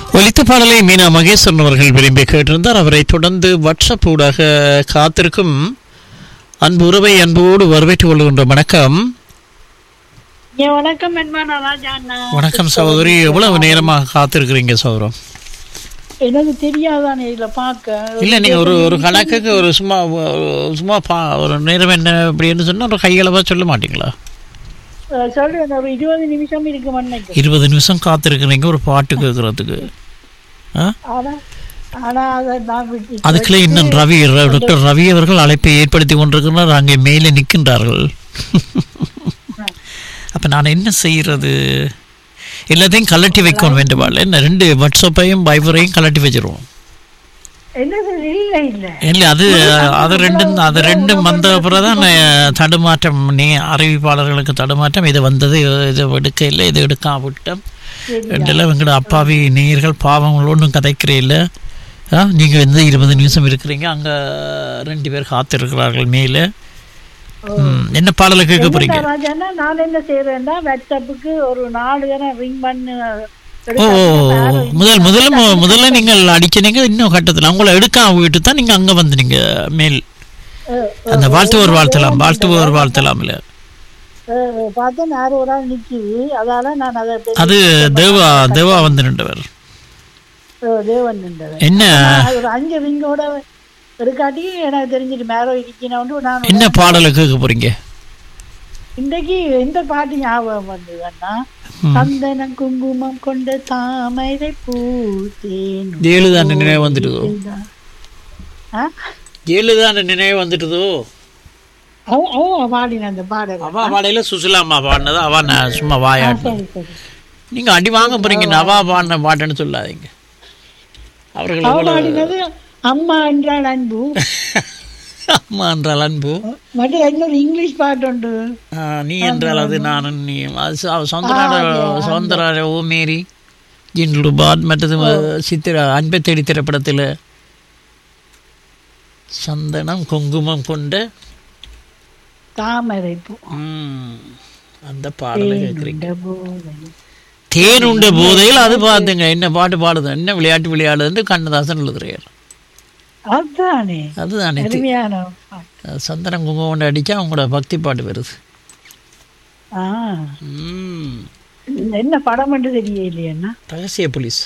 ஒலித்த பாடலை மீனா மகேஸ்வரன் அவர்கள் விரும்பி கேட்டிருந்தார் அவரை தொடர்ந்து வாட்ஸ்அப் ஊடாக காத்திருக்கும் அன்பு உறவை அன்போடு வரவேற்றுக் கொள்கின்ற வணக்கம் ஏன் வணக்கம் அன்பான ராஜா அண்ணா வணக்கம் சகோதரி எவ்வளவு நேரமாக காத்திருக்கிறீங்க சகோதரம் எனக்கு தெரியாதானே இதுல பார்க்க இல்ல நீங்க ஒரு ஒரு கணக்குக்கு ஒரு சும்மா ஒரு சும்மா பா ஒரு நேரம் என்ன அப்படின்னு சொன்னா ஒரு கையளவா சொல்ல மாட்டீங்களா அஹ் சொல்றேன் ஒரு இருபது நிமிஷம் இருக்கு மண்ணைக்கு இருபது நிமிஷம் காத்திருக்கிறீங்க ஒரு பாட்டு கேட்கறதுக்கு ஆ? ஆனா ஆனா அதை நான் விட்டு அதுக்குள்ள இன்னும் ரவி ர- டாக்டர் ரவி அவர்கள் அழைப்பை ஏற்படுத்தி கொண்டிருக்கிறார் அங்கே மேலே நிற்கின்றார்கள் அப்ப நான் என்ன செய்யறது எல்லாத்தையும் கலட்டி வைக்கணும் வேண்டுமாள் என்ன ரெண்டு வாட்ஸ்அப்பையும் வைபரையும் கலட்டி வச்சிருவோம் என்ன சொல்ற? இல்ல இல்ல இல்லை அது அது ரெண்டும் அது ரெண்டும் வந்த அப்புறம் தான் தடுமாற்றம் நீ அறிவிப்பாளர்களுக்கு தடுமாற்றம் இது வந்தது இது எடுக்க இல்லை இது எடுக்காம விட்டோம் ரெண்டெல்லாம் எங்களோட அப்பாவி நேயர்கள் பாவங்கள் ஒன்றும் கதைக்கிறே இல்லை ஆ நீங்கள் வந்து இருபது நிமிஷம் இருக்கிறீங்க அங்கே ரெண்டு பேர் காத்திருக்கிறார்கள் மேலே ம், என்ன பாடலை கேட்க போறீங்க என்னடா ராஜாண்ணா நான் என்ன செய்யறேன்னா வாட்ஸ்அப்புக்கு ஒரு நாலு தடவை ரிங் பண்ணு ஓ ஓ, ஓ. முதல் முதல்ல மு- முதல்ல நீங்கள் அடிச்சனீங்க இன்னும் கட்டத்தில் உங்களை எடுக்காம விட்டு தான் நீங்கள் அங்கே வந்தீங்க மேல் அந்த வாழ்த்துவோர் வாழ்த்தலாம் வாழ்த்துவோர் வாழ்த்தலாம்ல பார்த்தா நேரம் ஒரு ஆள் நிக்குது அதால நான் அதை பெரிய- அது தேவா தேவா வந்து நின்றவர் அஹ் தேவன் நின்றவன். என்ன நான் ஒரு அஞ்சு ரிங்கோட எடுக்காட்டி எனக்கு தெரிஞ்சிட்டு மேரோ இருக்கணும் நான் என்ன பாடலை கேட்க போறீங்க இன்றைக்கு எந்த பாட்டு ஞாபகம் வந்ததுன்னா சந்தனம் குங்குமம் கொண்ட தாமரை பூத்தேன் ஏழு தான் நினைவு வந்துட்டுதோ ஆ? ஏழு தான் நினைவு வந்துட்டுதோ அவ- அவ பாடின அந்த பாடல் அவா பாடையில சுசிலாமா பாடினது அவா நான் சும்மா வாயாட்டு சரி, சரி. நீங்க அடி வாங்க போறீங்க அவா பாடின பாட்டுன்னு சொல்லாதீங்க அவர்கள் அவ எவ்வளவு பாடினது அம்மா என்றால் அன்பு அம்மா என்றால் அன்பு மற்றும் இன்னொரு இங்கிலீஷ் பாட்டு உண்டு ஆ, நீ என்றால் அது நானும் நீ அது ச- சொந்த நாடு சொந்த நாடு ஓ மேரி ஜின்லு பாட் மற்றது சித்திர அன்பை தேடி திரைப்படத்தில் சந்தனம் குங்குமம் கொண்ட தாமரை பூ ம், அந்த பாடலை கேட்குறீங்க இந்த போதை. தேன் உண்ட போதையில் அது பார்த்துங்க என்ன பாட்டு பாடுது என்ன விளையாட்டு விளையாடுதுன்னு கண்ணதாசன் எழுதுறாரு அதுதானே அதுதானே தி- அருமையான பாட்டு. சந்தனம் குங்குமம் கொண்டு அடிச்சா அவங்களோட பக்தி பாட்டு வருது ஆ ம், என்ன படம் என்று தெரியலையேன்னா ரகசிய போலீஸ்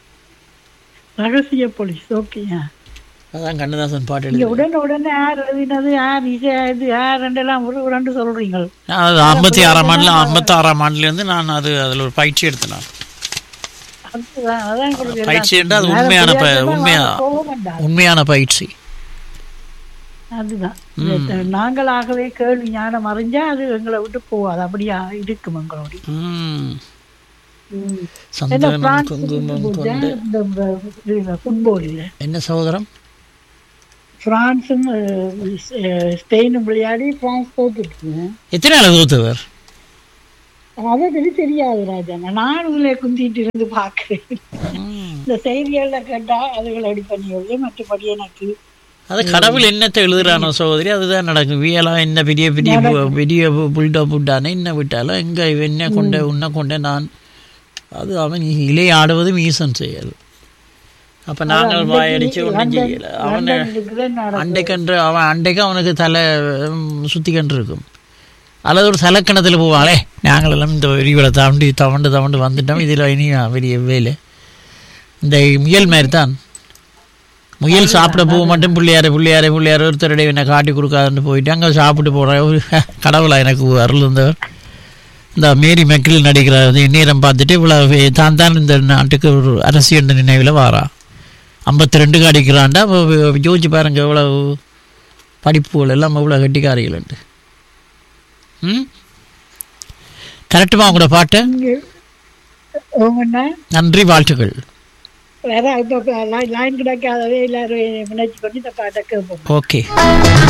ரகசிய போலீஸ் ஓகே அதான் கண்ணதாசன் பாட்டு இங்க எழுது உடனே உடனே யார் எழுதினது யார் இசை இது யார் ரெண்டெல்லாம் ஒரு ரெண்டு சொல்றீங்க நான் அது ஐம்பத்தி ஆறாம் ஆண்டுல ஐம்பத்தி ஆறாம் ஆண்டுலேருந்து நான் அது அதில் ஒரு பயிற்சி எடுத்தேன் நான் அதுதான் அதான் உங்களுக்கு எல்லாம் பயிற்சி என்றால் அது உண்மையான ப- தெரியாதுன்னா உண்மையா கோபம் வேண்டாம். உண்மையான பயிற்சி அதுதான் இந்த நாங்களாகவே கேள்வி ஞானம் அறிஞ்சா அது எங்களை விட்டு போகாது அப்படியா இருக்கும் எங்களோட ம் என்ன சந்தனம் பிரான்ஸ் குங்குமம் கொண்டு இந்த ஃபுட்பாலில் என்ன சகோதரம் பிரான்ஸும் அஹ், அஹ், ஸ்பெயினும் விளையாடி பிரான்ஸ் தோத்துட்டு எத்தனை நாள் தோத்தவர் அதை பற்றி தெரியாது ராஜா நான் இதுல குந்திட்டு இருந்து பார்க்கிறேன் இந்த செய்திகள்ல கேட்டா அதுகளை அடி பண்ணி வருது மற்றபடி எனக்கு அது கடவுள் என்னத்தை எழுதுறானோ சகோதரி அதுதான் நடக்கும் வியலாம் என்ன பெரிய பெரிய பு- பெரிய புல்டா புட்டானே என்ன விட்டாலும் எங்க இவன் என்ன கொண்ட உன்ன கொண்ட நான் அது அவன் இலை ஆடுவதும் ஈசன் செயல் அப்ப நாங்கள் வாயடிச்சு ஒன்றும் செய்யல அவனை லண்டன் இருக்கிற நட- அண்டைக்கன்று அவன் அண்டைக்கு அவனுக்கு தலை ம், சுத்திக்கன்று இருக்கும் அல்லது ஒரு தலைக்கணத்தில் போவாங்களே நாங்களெல்லாம் இந்த விரிவலை தாண்டி தவண்டு தவண்டு வந்துட்டோம் இதில் இனி பெரிய வேலை இந்த முயல் மாதிரி தான் முயல் சாப்பிட போக மட்டும் பிள்ளையார பிள்ளையார பிள்ளையார ஒருத்தருடைய என்னை காட்டி கொடுக்காதுன்னு போயிட்டு அங்கே சாப்பிட்டு போகிற ஒரு கடவுளா எனக்கு அருள் இருந்தவர் இந்த மேரி மெக்கில் நடிக்கிற அது நேரம் பார்த்துட்டு இவ்வளோ தான் தான் இந்த நாட்டுக்கு ஒரு அரசியல் நினைவில் வாரா ஐம்பத்தி ரெண்டுக்கு அடிக்கிறான்டா ஜோதிச்சு பாருங்க எவ்வளவு படிப்புகள் எல்லாம் எவ்வளோ கட்டிக்காரிகள் ம் கரெக்டுமா உங்களோட பாட்டு இங்க உங்கன்னா நன்றி வாழ்த்துக்கள் வேற இப்ப லைன் கிடைக்காதவே எல்லாரும் நினைச்சு கொண்டு இந்த பாட்டை கேட்போம் ஓகே